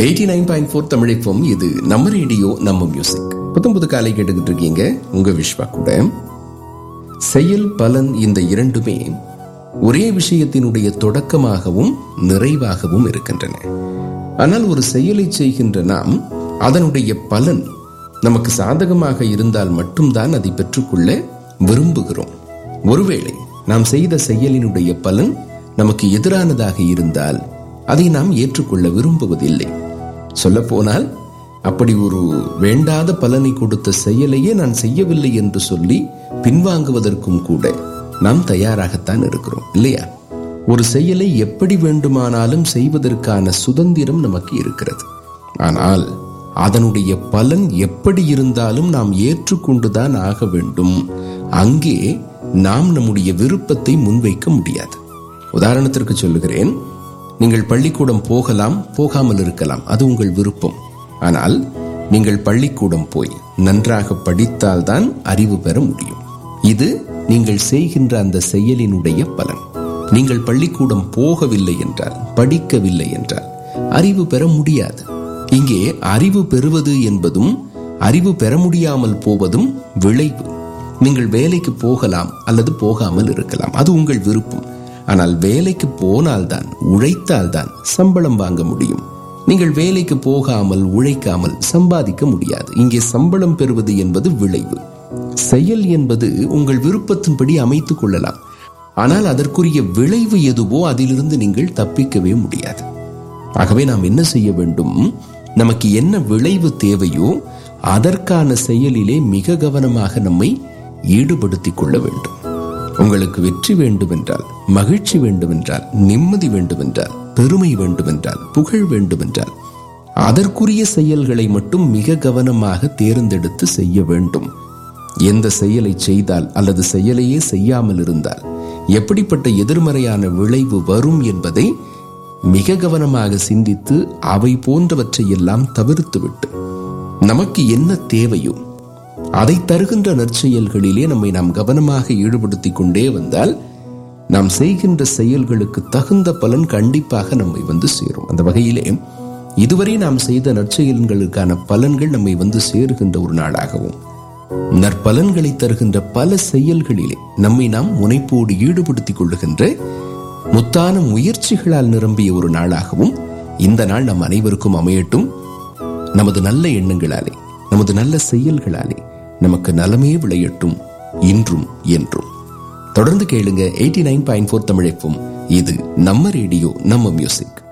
eighty nine point four தமிழைப்போம் இது நம்ம ரேடியோ நம்ம மியூசிக் புத்தம் புது காலை கேட்டுக்கிட்டு இருக்கீங்க உங்க விஸ்வா கூட செயல் பலன் இந்த இரண்டுமே ஒரே விஷயத்தினுடைய தொடக்கமாகவும் நிறைவாகவும் இருக்கின்றன ஆனால் ஒரு செயலை செய்கின்ற நாம் அதனுடைய பலன் நமக்கு சாதகமாக இருந்தால் மட்டும்தான் அதை பெற்றுக்கொள்ள விரும்புகிறோம் ஒருவேளை நாம் செய்த செயலினுடைய பலன் நமக்கு எதிரானதாக இருந்தால் அதை நாம் ஏற்றுக்கொள்ள விரும்புவதில்லை சொல்லப்போனால் அப்படி ஒரு வேண்டாத பலனை கொடுத்த செயலையே நான் செய்யவில்லை என்று சொல்லி பின்வாங்குவதற்கும் கூட நாம் தயாராகத்தான் இருக்கிறோம் இல்லையா ஒரு செயலை எப்படி வேண்டுமானாலும் செய்வதற்கான சுதந்திரம் நமக்கு இருக்கிறது ஆனால் அதனுடைய பலன் எப்படி இருந்தாலும் நாம் ஏற்றுக்கொண்டுதான் ஆக வேண்டும் அங்கே நாம் நம்முடைய விருப்பத்தை முன்வைக்க முடியாது உதாரணத்திற்கு சொல்லுகிறேன் நீங்கள் பள்ளிக்கூடம் போகலாம் போகாமல் இருக்கலாம் அது உங்கள் விருப்பம் ஆனால் நீங்கள் பள்ளிக்கூடம் போய் நன்றாக படித்தால்தான் அறிவு பெற முடியும் இது நீங்கள் செய்கின்ற அந்த செயலினுடைய பலன் நீங்கள் பள்ளிக்கூடம் போகவில்லை என்றால் படிக்கவில்லை என்றால் அறிவு பெற முடியாது இங்கே அறிவு பெறுவது என்பதும் அறிவு பெற முடியாமல் போவதும் விளைவு நீங்கள் வேலைக்கு போகலாம் அல்லது போகாமல் இருக்கலாம் அது உங்கள் விருப்பம் ஆனால் வேலைக்கு போனால்தான் உழைத்தால்தான் சம்பளம் வாங்க முடியும் நீங்கள் வேலைக்கு போகாமல் உழைக்காமல் சம்பாதிக்க முடியாது இங்கே சம்பளம் பெறுவது என்பது விளைவு செயல் என்பது உங்கள் விருப்பத்தின்படி அமைத்துக் கொள்ளலாம் ஆனால் அதற்குரிய விளைவு எதுவோ அதிலிருந்து நீங்கள் தப்பிக்கவே முடியாது ஆகவே நாம் என்ன செய்ய வேண்டும் நமக்கு என்ன விளைவு தேவையோ அதற்கான செயலிலே மிக கவனமாக நம்மை ஈடுபடுத்திக் கொள்ள வேண்டும் உங்களுக்கு வெற்றி வேண்டுமென்றால் மகிழ்ச்சி வேண்டுமென்றால் நிம்மதி வேண்டுமென்றால் பெருமை வேண்டுமென்றால் புகழ் வேண்டுமென்றால் அதற்குரிய செயல்களை மட்டும் மிக கவனமாக தேர்ந்தெடுத்து செய்ய வேண்டும் எந்த செயலை செய்தால் அல்லது செயலையே செய்யாமல் இருந்தால் எப்படிப்பட்ட எதிர்மறையான விளைவு வரும் என்பதை மிக கவனமாக சிந்தித்து அவை போன்றவற்றை எல்லாம் தவிர்த்துவிட்டு நமக்கு என்ன தேவையோ அதை தருகின்ற நற்செயல்களிலே நம்மை நாம் கவனமாக ஈடுபடுத்திக் கொண்டே வந்தால் நாம் செய்கின்ற செயல்களுக்கு தகுந்த பலன் கண்டிப்பாக நம்மை வந்து சேரும் அந்த வகையிலே இதுவரை நாம் செய்த நற்செயல்களுக்கான பலன்கள் நம்மை வந்து சேருகின்ற ஒரு நாளாகவும் நற்பலன்களை தருகின்ற பல செயல்களிலே நம்மை நாம் முனைப்போடு ஈடுபடுத்திக் கொள்ளுகின்ற முத்தான முயற்சிகளால் நிரம்பிய ஒரு நாளாகவும் இந்த நாள் நம் அனைவருக்கும் அமையட்டும் நமது நல்ல எண்ணங்களாலே நமது நல்ல செயல்களாலே நமக்கு நலமே விளையட்டும் இன்றும் என்றும் தொடர்ந்து கேளுங்க எயிட்டி நைன் பாயிண்ட் ஃபோர் தமிழைப்பும் இது நம்ம ரேடியோ நம்ம மியூசிக்